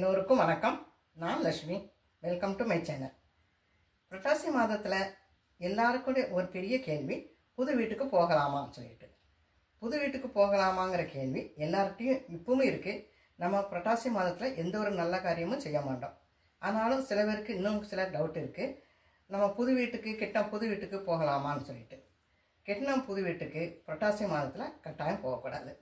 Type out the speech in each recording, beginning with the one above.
எல்லோருக்கும் வணக்கம் நான் Lakshmi welcome to my channel புரட்டாசி மாதத்தில் எல்லாருக்கும் ஒரு பெரிய கேள்வி புது வீட்டுக்கு போகலாமான்னு சொல்லிட்டு புது வீட்டுக்கு போகலாமாங்கிற கேள்வி எல்லார்கிட்டையும் இப்பவும் இருக்குது நம்ம புரட்டாசி மாதத்தில் எந்த ஒரு நல்ல காரியமும் செய்ய மாட்டோம் ஆனாலும் சில பேருக்கு இன்னும் சில டவுட் இருக்குது நம்ம புது வீட்டுக்கு கெட்ட புது வீட்டுக்கு போகலாமான்னு சொல்லிட்டு கெட்டின புது வீட்டுக்கு புரட்டாசி மாதத்தில் கட்டாயம் போகக்கூடாது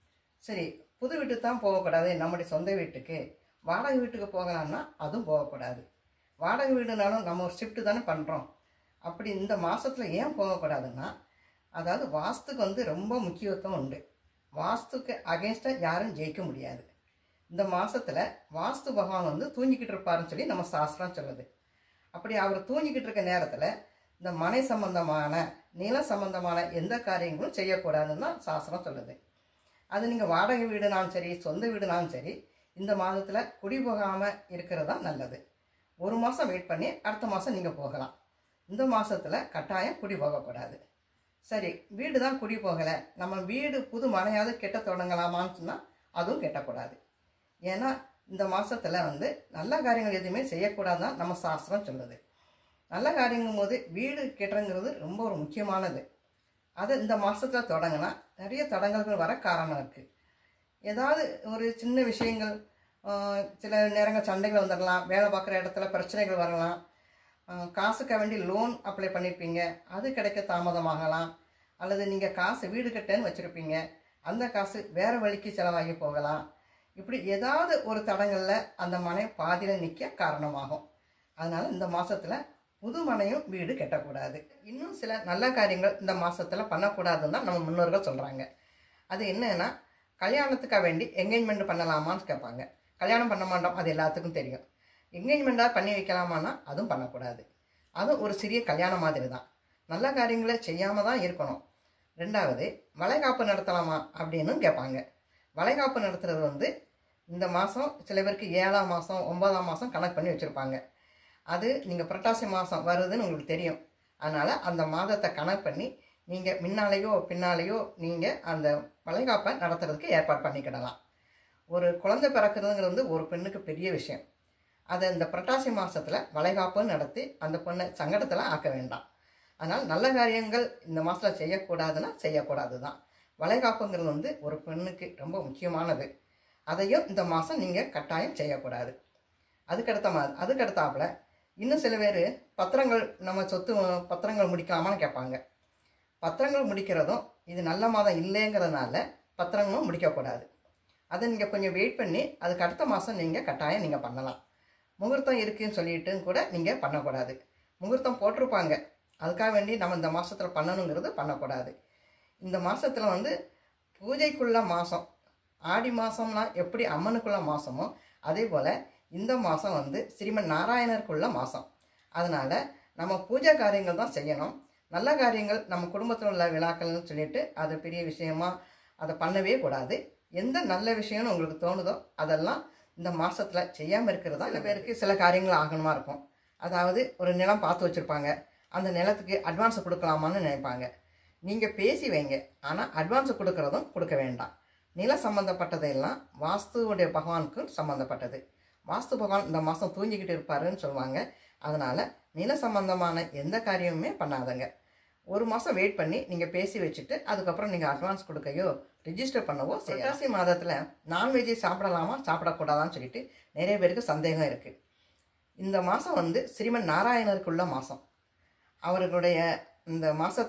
சரி புது வீட்டுக்கு தான் போகக்கூடாது நம்முடைய சொந்த வீட்டுக்கு வாடகை வீட்டுக்கு போகலாம்னா அதுவும் போகக்கூடாது வாடகை வீடுனாலும் நம்ம ஒரு ஷிஃப்ட்டு தானே பண்ணுறோம் அப்படி இந்த மாதத்தில் ஏன் போகக்கூடாதுன்னா அதாவது வாஸ்துக்கு வந்து ரொம்ப முக்கியத்துவம் உண்டு வாஸ்துக்கு அகேன்ஸ்டாக யாரும் ஜெயிக்க முடியாது இந்த மாதத்தில் வாஸ்து பகவான் வந்து தூங்கிக்கிட்டு இருப்பாருன்னு சொல்லி நம்ம சாஸ்திரம் சொல்லுது அப்படி அவர் தூங்கிக்கிட்டு இருக்க நேரத்தில் இந்த மனை சம்பந்தமான நில சம்பந்தமான எந்த காரியங்களும் செய்யக்கூடாதுன்னு தான் சாஸ்திரம் சொல்லுது அது நீங்கள் வாடகை வீடுனாலும் சரி சொந்த வீடுனாலும் சரி இந்த மாதத்தில் குடி போகாமல் இருக்கிறது தான் நல்லது ஒரு மாதம் வெயிட் பண்ணி அடுத்த மாதம் நீங்கள் போகலாம் இந்த மாதத்தில் கட்டாயம் குடி போகக்கூடாது சரி வீடு தான் குடி போகலை நம்ம வீடு புது மனையாவது கெட்ட தொடங்கலாமான்னு சொன்னால் அதுவும் கெட்டக்கூடாது ஏன்னா இந்த மாதத்தில் வந்து நல்ல காரியங்கள் எதுவுமே செய்யக்கூடாதுதான் நம்ம சாஸ்திரம் சொல்லுது நல்ல காரியங்கும் போது வீடு கெட்டுறங்கிறது ரொம்ப ஒரு முக்கியமானது அதை இந்த மாதத்தில் தொடங்கினா நிறைய தடங்கல்கள் வர காரணம் இருக்குது ஏதாவது ஒரு சின்ன விஷயங்கள் ஆஹ், சில நேரங்கள் சண்டைகள் வந்துடலாம் வேலை பார்க்குற இடத்துல பிரச்சனைகள் வரலாம் ஆஹ், காசுக்க வேண்டி லோன் அப்ளை பண்ணியிருப்பீங்க அது கிடைக்க தாமதமாகலாம் அல்லது நீங்கள் காசு வீடு கட்டேன்னு வச்சுருப்பீங்க அந்த காசு வேறு வழிக்கு செலவாகி போகலாம் இப்படி ஏதாவது ஒரு தடங்களில் அந்த மனை பாதியில் நிற்க காரணமாகும் அதனால் இந்த மாதத்தில் புது மனையும் வீடு கட்டக்கூடாது இன்னும் சில நல்ல காரியங்கள் இந்த மாதத்தில் பண்ணக்கூடாதுன்னு தான் நம்ம முன்னோர்கள் சொல்கிறாங்க அது என்னன்னா கல்யாணத்துக்காக வேண்டி என்கேஜ்மெண்ட் பண்ணலாமான்னு கேட்பாங்க கல்யாணம் பண்ண மாட்டோம் அது எல்லாத்துக்கும் தெரியும் என்கேஜ்மெண்ட்டாக பண்ணி வைக்கலாமான்னா அதுவும் பண்ணக்கூடாது அதுவும் ஒரு சிறிய கல்யாணம் மாதிரி தான் நல்ல காரியங்களை செய்யாமல் தான் இருக்கணும் ரெண்டாவது வளைகாப்பு நடத்தலாமா அப்படின்னு கேட்பாங்க வளைகாப்பு நடத்துறது வந்து இந்த மாதம் சில பேருக்கு ஏழாம் மாதம் ஒன்பதாம் மாதம் கணக்கு பண்ணி வச்சுருப்பாங்க அது நீங்கள் புரட்டாசி மாதம் வருதுன்னு உங்களுக்கு தெரியும் அதனால் அந்த மாதத்தை கணக்கு பண்ணி நீங்கள் முன்னாலேயோ பின்னாலேயோ நீங்கள் அந்த வளைகாப்பை நடத்துறதுக்கு ஏற்பாடு பண்ணிக்கிடலாம் ஒரு குழந்தை பிறக்கிறதுங்கிறது வந்து ஒரு பெண்ணுக்கு பெரிய விஷயம் அதை இந்த புரட்டாசி மாதத்தில் வளைகாப்பு நடத்தி அந்த பொண்ணை சங்கடத்தில் ஆக்க வேண்டாம் அதனால் நல்ல காரியங்கள் இந்த மாதத்தில் செய்யக்கூடாதுன்னா செய்யக்கூடாது தான் வளைகாப்புங்கிறது வந்து ஒரு பெண்ணுக்கு ரொம்ப முக்கியமானது அதையும் இந்த மாதம் நீங்கள் கட்டாயம் செய்யக்கூடாது அதுக்கடுத்த மா அதுக்கடுத்தாப்புல இன்னும் சில பேர் பத்திரங்கள் நம்ம சொத்து பத்திரங்கள் முடிக்கலாமான்னு கேட்பாங்க பத்திரங்கள் முடிக்கிறதும் இது நல்ல மாதம் இல்லைங்கிறதுனால பத்திரங்களும் முடிக்கக்கூடாது அதை நீங்கள் கொஞ்சம் வெயிட் பண்ணி அதுக்கு அடுத்த மாதம் நீங்கள் கட்டாயம் நீங்கள் பண்ணலாம் முகூர்த்தம் இருக்குன்னு சொல்லிட்டு கூட நீங்கள் பண்ணக்கூடாது முகூர்த்தம் போட்டிருப்பாங்க அதுக்காக வேண்டி நம்ம இந்த மாதத்தில் பண்ணணுங்கிறது பண்ணக்கூடாது இந்த மாதத்தில் வந்து பூஜைக்குள்ள மாதம் ஆடி மாதம்லாம் எப்படி அம்மனுக்குள்ள மாதமோ அதே போல் இந்த மாதம் வந்து ஸ்ரீமன் நாராயணருக்குள்ள மாதம் அதனால் நம்ம பூஜை காரியங்கள் தான் செய்யணும் நல்ல காரியங்கள் நம்ம குடும்பத்தில் உள்ள விழாக்கள்னு சொல்லிட்டு அது பெரிய விஷயமா அதை பண்ணவே கூடாது எந்த நல்ல விஷயம்னு உங்களுக்கு தோணுதோ அதெல்லாம் இந்த மாதத்தில் செய்யாமல் இருக்கிறதா சில பேருக்கு சில காரியங்கள் ஆகணுமா இருக்கும் அதாவது ஒரு நிலம் பார்த்து வச்சுருப்பாங்க அந்த நிலத்துக்கு அட்வான்ஸ் கொடுக்கலாமான்னு நினைப்பாங்க நீங்கள் பேசி வைங்க ஆனால் அட்வான்ஸ் கொடுக்கறதும் கொடுக்க வேண்டாம் நில சம்மந்தப்பட்டதெல்லாம் வாஸ்துவுடைய பகவானுக்கு சம்மந்தப்பட்டது வாஸ்து பகவான் இந்த மாதம் தூங்கிக்கிட்டு இருப்பாருன்னு சொல்லுவாங்க அதனால் நில சம்பந்தமான எந்த காரியமுமே பண்ணாதங்க ஒரு மாதம் வெயிட் பண்ணி நீங்கள் பேசி வச்சுட்டு அதுக்கப்புறம் நீங்கள் அட்வான்ஸ் கொடுக்கையோ ரிஜிஸ்டர் பண்ணவோ புரட்டாசி மாதத்தில் நான்வெஜ்ஜை சாப்பிடலாமா சாப்பிடக்கூடாதான்னு சொல்லிட்டு நிறைய பேருக்கு சந்தேகம் இருக்குது இந்த மாதம் வந்து ஸ்ரீமன் நாராயணருக்குள்ள மாதம் அவர்களுடைய இந்த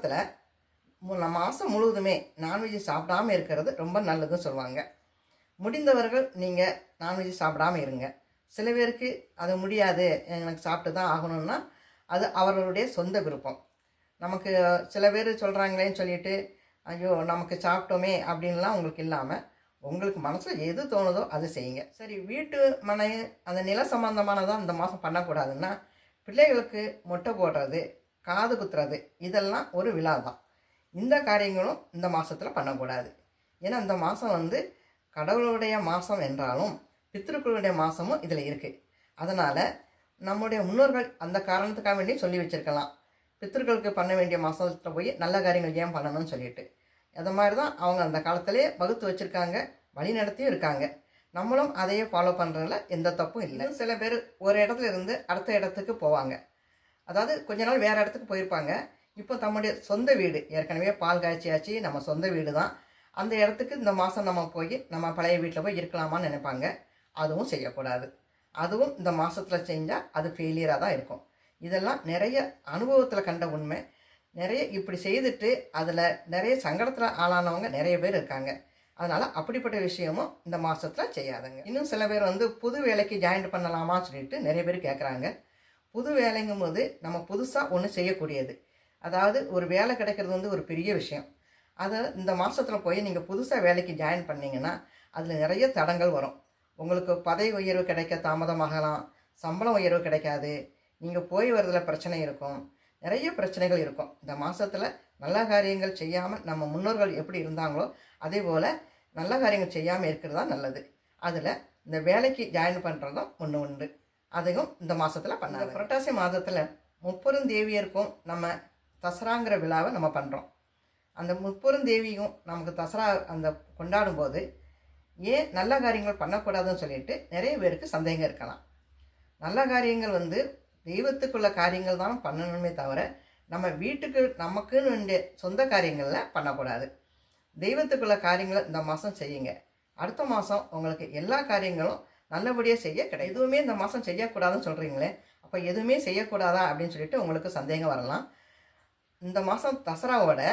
மாதத்தில் மாதம் முழுவதுமே நான்வெஜ் சாப்பிடாம இருக்கிறது ரொம்ப நல்லதுன்னு சொல்லுவாங்க முடிந்தவர்கள் நீங்கள் நான்வெஜ் சாப்பிடாம இருங்க சில பேருக்கு அது முடியாது எனக்கு சாப்பிட்டு தான் ஆகணும்னா அது அவர்களுடைய சொந்த விருப்பம் நமக்கு சில பேர் சொல்கிறாங்களேன்னு சொல்லிட்டு ஐயோ நமக்கு சாப்பிட்டோமே அப்படின்லாம் உங்களுக்கு இல்லாமல் உங்களுக்கு மனசில் எது தோணுதோ அது செய்யுங்க சரி வீட்டு மனை அந்த நில சம்பந்தமானதான் இந்த மாதம் பண்ணக்கூடாதுன்னா பிள்ளைகளுக்கு மொட்டை போடுறது காது குத்துறது இதெல்லாம் ஒரு விழா தான் இந்த காரியங்களும் இந்த மாதத்தில் பண்ணக்கூடாது ஏன்னா இந்த மாதம் வந்து கடவுளுடைய மாதம் என்றாலும் பித்திருக்களுடைய மாதமும் இதில் இருக்குது அதனால் நம்முடைய முன்னோர்கள் அந்த காரணத்துக்காக வேண்டி சொல்லி வச்சிருக்கலாம் பித்திருக்களுக்கு பண்ண வேண்டிய மாதத்தில் போய் நல்ல காரியங்கள் ஏன் பண்ணணும்னு சொல்லிட்டு அது மாதிரி தான் அவங்க அந்த காலத்திலே வகுத்து வச்சுருக்காங்க வழி நடத்தியும் இருக்காங்க நம்மளும் அதையே ஃபாலோ பண்ணுறதுல எந்த தப்பும் இல்லை சில பேர் ஒரு இடத்துல இருந்து அடுத்த இடத்துக்கு போவாங்க அதாவது கொஞ்ச நாள் வேறு இடத்துக்கு போயிருப்பாங்க இப்போ தம்முடைய சொந்த வீடு ஏற்கனவே பால் காய்ச்சியாச்சு நம்ம சொந்த வீடு தான் அந்த இடத்துக்கு இந்த மாதம் நம்ம போய் நம்ம பழைய வீட்டில் போய் இருக்கலாமான்னு நினைப்பாங்க அதுவும் செய்யக்கூடாது அதுவும் இந்த மாதத்தில் செஞ்சால் அது ஃபெயிலியராக தான் இருக்கும் இதெல்லாம் நிறைய அனுபவத்தில் கண்ட உண்மை நிறைய இப்படி செய்துட்டு அதில் நிறைய சங்கடத்தில் ஆளானவங்க நிறைய பேர் இருக்காங்க அதனால் அப்படிப்பட்ட விஷயமும் இந்த மாதத்தில் செய்யாதுங்க இன்னும் சில பேர் வந்து புது வேலைக்கு ஜாயின் பண்ணலாமான்னு சொல்லிட்டு நிறைய பேர் கேட்குறாங்க புது வேலைங்கும் போது நம்ம புதுசாக ஒன்று செய்யக்கூடியது அதாவது ஒரு வேலை கிடைக்கிறது வந்து ஒரு பெரிய விஷயம் அதை இந்த மாதத்தில் போய் நீங்கள் புதுசாக வேலைக்கு ஜாயின் பண்ணீங்கன்னா அதில் நிறைய தடங்கள் வரும் உங்களுக்கு பதவி உயர்வு கிடைக்க தாமதமாகலாம் சம்பளம் உயர்வு கிடைக்காது நீங்கள் போய் வரதுல பிரச்சனை இருக்கும் நிறைய பிரச்சனைகள் இருக்கும் இந்த மாதத்தில் நல்ல காரியங்கள் செய்யாமல் நம்ம முன்னோர்கள் எப்படி இருந்தாங்களோ அதே போல் நல்ல காரியங்கள் செய்யாமல் இருக்கிறது தான் நல்லது அதில் இந்த வேலைக்கு ஜாயின் பண்ணுறதும் ஒன்று உண்டு அதையும் இந்த மாதத்தில் பண்ணாங்க புரட்டாசி மாதத்தில் முப்பெரும் தேவியருக்கும் நம்ம தசராங்கிற விழாவை நம்ம பண்ணுறோம் அந்த முப்பெரும் தேவியும் நமக்கு தசரா அந்த கொண்டாடும் போது ஏன் நல்ல காரியங்கள் பண்ணக்கூடாதுன்னு சொல்லிட்டு நிறைய பேருக்கு சந்தேகம் இருக்கலாம் நல்ல காரியங்கள் வந்து தெய்வத்துக்குள்ள காரியங்கள் தான் பண்ணணுமே தவிர நம்ம வீட்டுக்கு நமக்குன்னு வேண்டிய சொந்த காரியங்களில் பண்ணக்கூடாது தெய்வத்துக்குள்ள காரியங்களை இந்த மாதம் செய்யுங்க அடுத்த மாதம் உங்களுக்கு எல்லா காரியங்களும் நல்லபடியாக செய்ய கிடையாது எதுவுமே இந்த மாதம் செய்யக்கூடாதுன்னு சொல்கிறீங்களே அப்போ எதுவுமே செய்யக்கூடாதா அப்படின்னு சொல்லிட்டு உங்களுக்கு சந்தேகம் வரலாம் இந்த மாதம் தசராவோட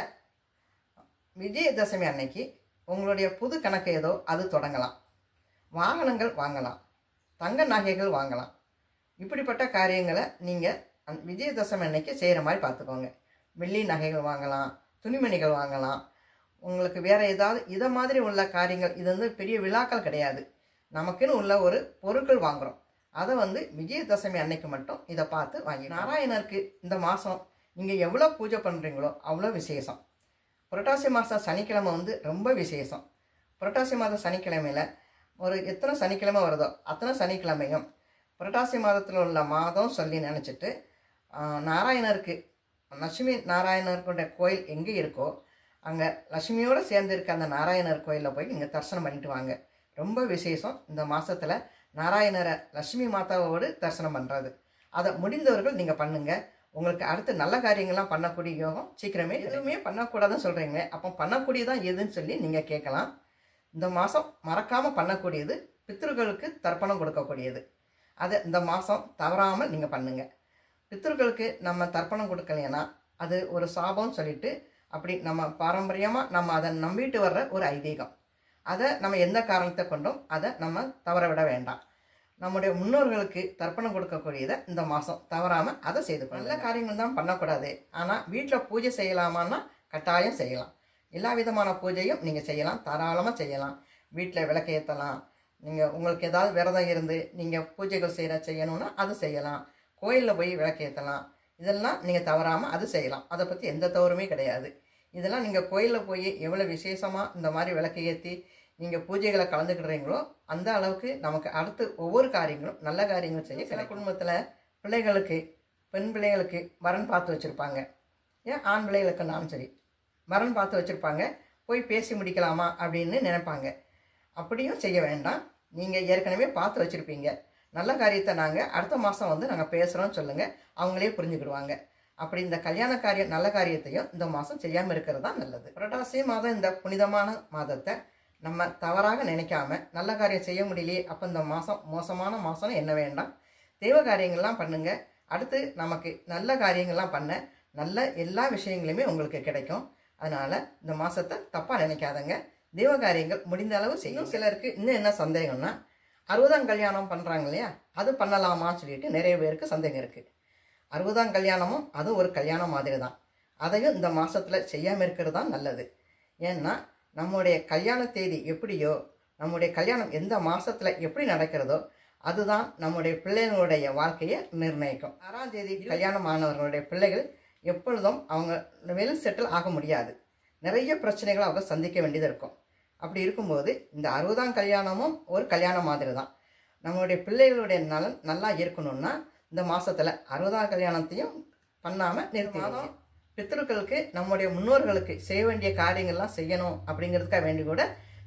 விஜயதசமி அன்னைக்கு உங்களுடைய புது கணக்கு ஏதோ அது தொடங்கலாம் வாகனங்கள் வாங்கலாம் தங்க நகைகள் வாங்கலாம் இப்படிப்பட்ட காரியங்களை நீங்கள் அந் விஜயதசமி அன்னைக்கு செய்கிற மாதிரி பார்த்துக்கோங்க வெள்ளி நகைகள் வாங்கலாம் துணிமணிகள் வாங்கலாம் உங்களுக்கு வேறு ஏதாவது இதை மாதிரி உள்ள காரியங்கள் இது வந்து பெரிய விழாக்கள் கிடையாது நமக்குன்னு உள்ள ஒரு பொருட்கள் வாங்குகிறோம் அதை வந்து விஜயதசமி அன்னைக்கு மட்டும் இதை பார்த்து வாங்கி நாராயணருக்கு இந்த மாதம் நீங்கள் எவ்வளோ பூஜை பண்ணுறீங்களோ அவ்வளோ விசேஷம் புரட்டாசி மாதம் சனிக்கிழமை வந்து ரொம்ப விசேஷம் புரட்டாசி மாதம் சனிக்கிழமையில் ஒரு எத்தனை சனிக்கிழமை வருதோ அத்தனை சனிக்கிழமையும் புரட்டாசி மாதத்தில் உள்ள மாதம் சொல்லி நினச்சிட்டு நாராயணருக்கு லட்சுமி நாராயணருக்குடைய கோயில் எங்கே இருக்கோ அங்கே லட்சுமியோடு சேர்ந்து இருக்க அந்த நாராயணர் கோயிலில் போய் நீங்கள் தரிசனம் பண்ணிட்டு வாங்க ரொம்ப விசேஷம் இந்த மாதத்தில் நாராயணரை லட்சுமி மாதாவோடு தரிசனம் பண்ணுறது அதை முடிந்தவர்கள் நீங்கள் பண்ணுங்கள் உங்களுக்கு அடுத்து நல்ல காரியங்கள்லாம் பண்ணக்கூடிய யோகம் சீக்கிரமே எதுவுமே பண்ணக்கூடாதுன்னு சொல்கிறீங்களே அப்போ பண்ணக்கூடியதான் எதுன்னு சொல்லி நீங்கள் கேட்கலாம் இந்த மாதம் மறக்காமல் பண்ணக்கூடியது பித்ருக்களுக்கு தர்ப்பணம் கொடுக்கக்கூடியது அதை இந்த மாதம் தவறாமல் நீங்கள் பண்ணுங்கள் பித்ருக்களுக்கு நம்ம தர்ப்பணம் கொடுக்கலைன்னா அது ஒரு சாபம்னு சொல்லிட்டு அப்படி நம்ம பாரம்பரியமாக நம்ம அதை நம்பிட்டு வர்ற ஒரு ஐதீகம் அதை நம்ம எந்த காரணத்தை கொண்டும் அதை நம்ம தவற விட வேண்டாம் நம்முடைய முன்னோர்களுக்கு தர்ப்பணம் கொடுக்கக்கூடியதை இந்த மாதம் தவறாமல் அதை செய்து நல்ல காரியங்கள் தான் பண்ணக்கூடாது ஆனால் வீட்டில் பூஜை செய்யலாமான்னா கட்டாயம் செய்யலாம் எல்லா விதமான பூஜையும் நீங்கள் செய்யலாம் தாராளமாக செய்யலாம் வீட்டில் விளக்கு ஏற்றலாம் நீங்கள் உங்களுக்கு ஏதாவது விரதம் இருந்து நீங்கள் பூஜைகள் செய்கிற செய்யணும்னா அது செய்யலாம் கோயிலில் போய் விளக்கு ஏற்றலாம் இதெல்லாம் நீங்கள் தவறாமல் அது செய்யலாம் அதை பற்றி எந்த தவறுமே கிடையாது இதெல்லாம் நீங்கள் கோயிலில் போய் எவ்வளோ விசேஷமாக இந்த மாதிரி விளக்கு ஏற்றி நீங்கள் பூஜைகளை கலந்துக்கிடுறீங்களோ அந்த அளவுக்கு நமக்கு அடுத்து ஒவ்வொரு காரியங்களும் நல்ல காரியங்கள் செய்ய சில குடும்பத்தில் பிள்ளைகளுக்கு பெண் பிள்ளைகளுக்கு வரன் பார்த்து வச்சுருப்பாங்க ஏன் ஆண் பிள்ளைகளுக்குன்னாலும் சரி வரன் பார்த்து வச்சுருப்பாங்க போய் பேசி முடிக்கலாமா அப்படின்னு நினைப்பாங்க அப்படியும் செய்ய வேண்டாம் நீங்கள் ஏற்கனவே பார்த்து வச்சுருப்பீங்க நல்ல காரியத்தை நாங்கள் அடுத்த மாதம் வந்து நாங்கள் பேசுகிறோம்னு சொல்லுங்கள் அவங்களே புரிஞ்சுக்கிடுவாங்க அப்படி இந்த கல்யாண காரியம் நல்ல காரியத்தையும் இந்த மாதம் செய்யாமல் இருக்கிறது தான் நல்லது புரட்டாசி மாதம் இந்த புனிதமான மாதத்தை நம்ம தவறாக நினைக்காம நல்ல காரியம் செய்ய முடியலையே அப்போ இந்த மாதம் மோசமான மாதம் என்ன வேண்டாம் தெய்வ காரியங்கள்லாம் பண்ணுங்க அடுத்து நமக்கு நல்ல காரியங்கள்லாம் பண்ண நல்ல எல்லா விஷயங்களுமே உங்களுக்கு கிடைக்கும் அதனால் இந்த மாதத்தை தப்பாக நினைக்காதங்க தெய்வ காரியங்கள் முடிந்த அளவு செய்யும் சிலருக்கு இன்னும் என்ன சந்தேகம்னா அறுபதாம் கல்யாணம் பண்ணுறாங்க இல்லையா அது பண்ணலாமான்னு சொல்லிட்டு நிறைய பேருக்கு சந்தேகம் இருக்குது அறுபதாம் கல்யாணமும் அதுவும் ஒரு கல்யாணம் மாதிரி தான் அதையும் இந்த மாதத்தில் செய்யாமல் இருக்கிறது தான் நல்லது ஏன்னா நம்முடைய கல்யாண தேதி எப்படியோ நம்முடைய கல்யாணம் எந்த மாதத்தில் எப்படி நடக்கிறதோ அதுதான் நம்முடைய பிள்ளைகளுடைய வாழ்க்கையை நிர்ணயிக்கும் ஆறாம் தேதி கல்யாணம் ஆனவர்களுடைய பிள்ளைகள் எப்பொழுதும் அவங்க வெல் செட்டில் ஆக முடியாது நிறைய பிரச்சனைகளை அவங்க சந்திக்க வேண்டியது இருக்கும் அப்படி இருக்கும்போது இந்த அறுபதாம் கல்யாணமும் ஒரு கல்யாணம் மாதிரி தான் நம்மளுடைய பிள்ளைகளுடைய நலன் நல்லா இருக்கணும்னா இந்த மாதத்தில் அறுபதாம் கல்யாணத்தையும் பண்ணாமல் நிறுத்தி மாதம் பித்திருக்களுக்கு நம்முடைய முன்னோர்களுக்கு செய்ய வேண்டிய காரியங்கள்லாம் செய்யணும் அப்படிங்கிறதுக்காக வேண்டி கூட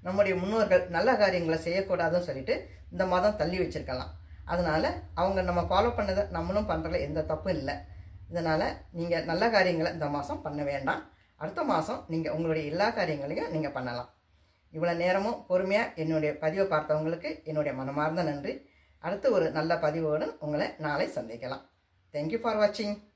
நம்முடைய முன்னோர்கள் நல்ல காரியங்களை செய்யக்கூடாதுன்னு சொல்லிட்டு இந்த மாதம் தள்ளி வச்சிருக்கலாம் அதனால் அவங்க நம்ம ஃபாலோ பண்ணதை நம்மளும் பண்ணுறதுல எந்த தப்பும் இல்லை இதனால் நீங்கள் நல்ல காரியங்களை இந்த மாதம் பண்ண வேண்டாம் அடுத்த மாதம் நீங்கள் உங்களுடைய எல்லா காரியங்களையும் நீங்கள் பண்ணலாம் இவ்வளோ நேரமும் பொறுமையாக என்னுடைய பதிவை பார்த்தவங்களுக்கு என்னுடைய மனமார்ந்த நன்றி அடுத்து ஒரு நல்ல பதிவோடு உங்களை நாளை சந்திக்கலாம் தேங்க்யூ ஃபார் வாட்சிங்